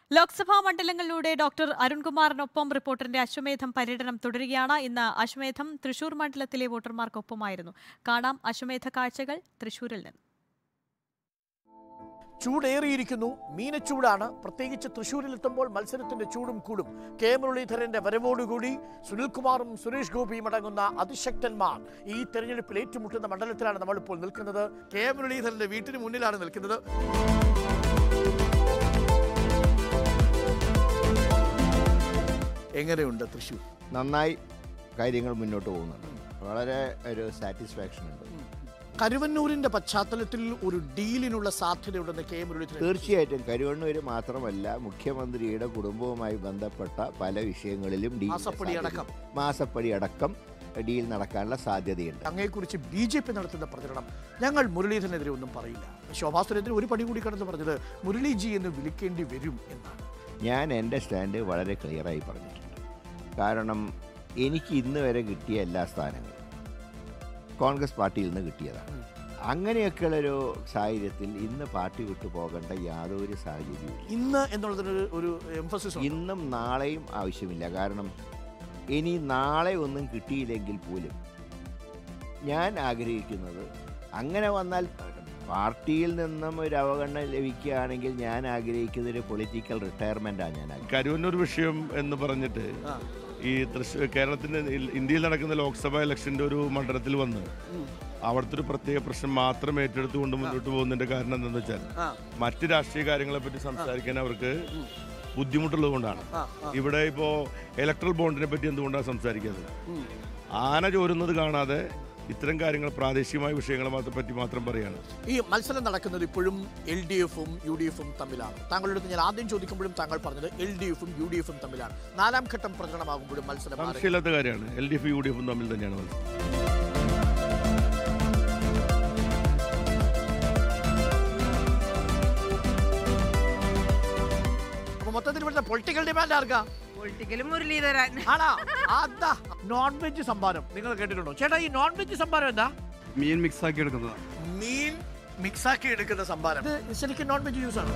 Lok Sabha മണ്ഡലങ്ങളിലൂടെ doctor അരുൺകുമാറിനൊപ്പം റിപ്പോർട്ടറിന്റെ അശ്വമേധം പര്യടനം തുടരുകയാണ് ഇന്ന് അശ്വമേധം തൃശൂർ മണ്ഡലത്തിലെ വോട്ടർമാർക്കൊപ്പമായിരുന്നു കാണാം അശ്വമേധ കാഴ്ചകൾ തൃശൂരിൽ നിന്ന് ചൂടേറിയിരിക്കുന്നു മീനച്ചൂടാണ് പ്രത്യേകിച്ച് തൃശ്ശൂരിലെത്തുമ്പോൾ മത്സരത്തിന്റെ ചൂടും കൂടും കെ മുരളീധരന്റെ വരവോടുകൂടി സുനിൽകുമാറും സുരേഷ് ഗോപിയും അടങ്ങുന്ന അതിശക്തന്മാർ ഈ തെരഞ്ഞെടുപ്പിൽ ഏറ്റുമുട്ടുന്ന മണ്ഡലത്തിലാണ് നമ്മളിപ്പോൾ നിൽക്കുന്നത് കെ മുരളീധരന്റെ വീട്ടിന് മുന്നിലാണ് നിൽക്കുന്നത് എങ്ങനെയുണ്ട് തൃശ്ശൂർ നന്നായി കാര്യങ്ങൾ മുന്നോട്ട് പോകുന്നുണ്ട് വളരെ ഒരു സാറ്റിസ്ഫാക്ഷൻ ഉണ്ട് കരുവന്നൂരിന്റെ പശ്ചാത്തലത്തിൽ ഒരു ഡീലിനുള്ള സാധ്യതയുണ്ടെന്ന് കെ മുരളീധരൻ തീർച്ചയായിട്ടും കരുവണ്ണൂർ മാത്രമല്ല മുഖ്യമന്ത്രിയുടെ കുടുംബവുമായി ബന്ധപ്പെട്ട പല വിഷയങ്ങളിലും ഡീൽ മാസപ്പടി അടക്കം. മാസപ്പടി അടക്കം ഡീൽ നടക്കാനുള്ള സാധ്യതയുണ്ട് അങ്ങയെക്കുറിച്ച് ബി ജെ പി നടത്തുന്ന പ്രചരണം ഞങ്ങൾ മുരളീധരനെതിരെ ഒന്നും പറയില്ല ശോഭാ സുരേന്ദ്രൻ ഒരു പടി കൂടി കടന്ന് പറഞ്ഞത് മുരളീജി എന്ന് വിളിക്കേണ്ടി വരും എന്നാണ് ഞാൻ എൻ്റെ സ്റ്റാൻഡ് വളരെ ക്ലിയറായി പറഞ്ഞിട്ടുണ്ട് കാരണം എനിക്ക് ഇന്ന് വരെ കിട്ടിയ എല്ലാ സ്ഥാനങ്ങളും കോൺഗ്രസ് പാർട്ടിയിൽ നിന്ന് കിട്ടിയതാണ് അങ്ങനെയൊക്കെയുള്ളൊരു സാഹചര്യത്തിൽ ഇന്ന് പാർട്ടി വിട്ടു പോകേണ്ട യാതൊരു സാഹചര്യവും ഇന്ന് എന്നുള്ളതിന് ഒരു- ഒരു എംഫസിസ് ഇന്നും നാളെയും ആവശ്യമില്ല കാരണം ഇനി നാളെ ഒന്നും കിട്ടിയില്ലെങ്കിൽ പോലും ഞാൻ ആഗ്രഹിക്കുന്നത് അങ്ങനെ വന്നാൽ പാർട്ടിയിൽ നിന്നും ഒരു അവഗണന ലഭിക്കുകയാണെങ്കിൽ ഞാൻ ആഗ്രഹിക്കുന്നത് ഒരു പൊളിറ്റിക്കൽ റിട്ടയർമെൻറ്റാണ് ഞാൻ ആഗ്രഹിക്കുന്നത് കരുവന്നൂർ വിഷയം എന്ന് പറഞ്ഞിട്ട് ഈ തൃശ്ശൂർ കേരളത്തിന്റെ ഇൽ- ഇന്ത്യയിൽ നടക്കുന്ന ലോക്സഭാ ഇലക്ഷന്റെ ഒരു മണ്ഡലത്തിൽ വന്ന് അവിടുത്തെ ഒരു പ്രത്യേക പ്രശ്നം മാത്രം ഏറ്റെടുത്തുകൊണ്ട് മുന്നോട്ട് പോകുന്നതിന്റെ കാരണം എന്താണെന്ന് വെച്ചാൽ മറ്റ് രാഷ്ട്രീയ കാര്യങ്ങളെ പറ്റി സംസാരിക്കാൻ അവർക്ക് ബുദ്ധിമുട്ടുള്ളത് കൊണ്ടാണ് ഇവിടെ ഇപ്പോ ഇലക്ട്രൽ ബോണ്ടിനെ പറ്റി എന്തുകൊണ്ടാണ് സംസാരിക്കാത്തത് ആന ചോരുന്നത് കാണാതെ ഇത്തരം കാര്യങ്ങൾ പ്രാദേശികമായ വിഷയങ്ങളെ മാത്രം പറ്റി മാത്രം പറയാണ് ഈ മത്സരം നടക്കുന്നത് ഇപ്പോഴും എൽ ഡി എഫും യു ഡി എഫും തമ്മിലാണ് താങ്കളുടെ അടുത്ത് ഞാൻ ആദ്യം ചോദിക്കുമ്പോഴും താങ്കൾ പറഞ്ഞത് എൽ ഡി എഫും യു ഡി എഫും തമ്മിലാണ് നാലാം ഘട്ടം പ്രകടനമാകുമ്പോഴും മത്സരം മാറി. സംശയമില്ലാത്ത കാര്യമാണ് L D F U D എഫും തമ്മിൽ തന്നെയാണ് മത്സരം അപ്പൊ മൊത്തത്തിൽ ഇവിടുത്തെ പൊളിറ്റിക്കൽ ഡിമാൻഡ് ആർക്കാ പൊളിറ്റിക്കൽ മുരളീധരൻ ആണാ അതാ നോൺ വെജ് സംഭാരം നിങ്ങൾ കേട്ടിട്ടുണ്ടോ ചേട്ടാ ഈ നോൺ വെജ് സംഭാരം എന്താ മീൻ മിക്സ് ആക്കി എടുക്കുന്നതാണ് മീൻ മിക്സാക്കി എടുക്കുന്ന സംഭാരം ഇത് ശരിക്കും നോൺ വെജ് ജ്യൂസ് ആണ്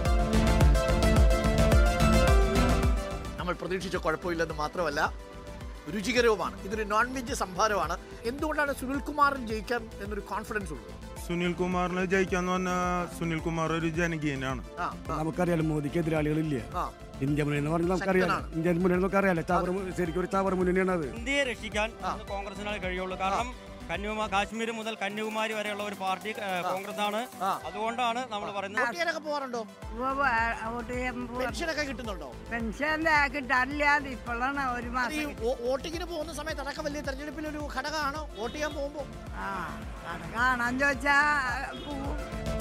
നമ്മൾ പ്രതീക്ഷിച്ച കുഴപ്പമില്ലെന്ന് മാത്രമല്ല രുചികരവുമാണ് ഇതൊരു നോൺ വെജ് സംഭാരമാണ് എന്തുകൊണ്ടാണ് സുനിൽകുമാറിന് ജയിക്കാൻ എന്നൊരു കോൺഫിഡൻസ് ഉള്ളത് സുനിൽ കുമാറിന് ജയിക്കാന്ന് പറഞ്ഞാൽ സുനിൽ കുമാർ ഒരു ജനകീയനാണ് ആ, ആ, നമുക്കറിയാലോ മോദിക്ക് എതിരാളികളില്ലേ ആ. ഇന്ത്യ മുന്നണി എന്ന് പറഞ്ഞാൽ നമുക്കറിയാലോ ശക്തനാണ്. ഇന്ത്യൻ മുന്നണി നമുക്ക് അറിയാലോ ചാവർ ശരിക്കും ഒരു ചാവർ മുന്നണിയാണ് അത് ഇന്ത്യയെ രക്ഷിക്കാൻ ഇന്ന് കോൺഗ്രസിനാണ് കഴിയുള്ളൂ കാരണം കന്യാകുമാരി കാശ്മീർ മുതൽ കന്യാകുമാരി വരെയുള്ള ഒരു പാർട്ടി കോൺഗ്രസ് ആണ് ആ. അതുകൊണ്ടാണ് നമ്മൾ പറയുന്നത് വോട്ട് ചെയ്യാനൊക്കെ പോകാറുണ്ടോ വോട്ട് ചെയ്യാൻ പോവാ. പെൻഷനൊക്കെ കിട്ടുന്നുണ്ടോ പെൻഷൻ കിട്ടാനില്ല അത് ഇപ്പോഴാണ് ഒരു ഈ മാസം വോ- വോട്ടിങ്ങിന് പോകുന്ന സമയത്ത് അതൊക്കെ വലിയ തെരഞ്ഞെടുപ്പിൽ ഒരു ഘടകമാണോ വോട്ട് ചെയ്യാൻ പോകുമ്പോൾ ആ അത് കാണാൻ ചോദിച്ചാ പോവും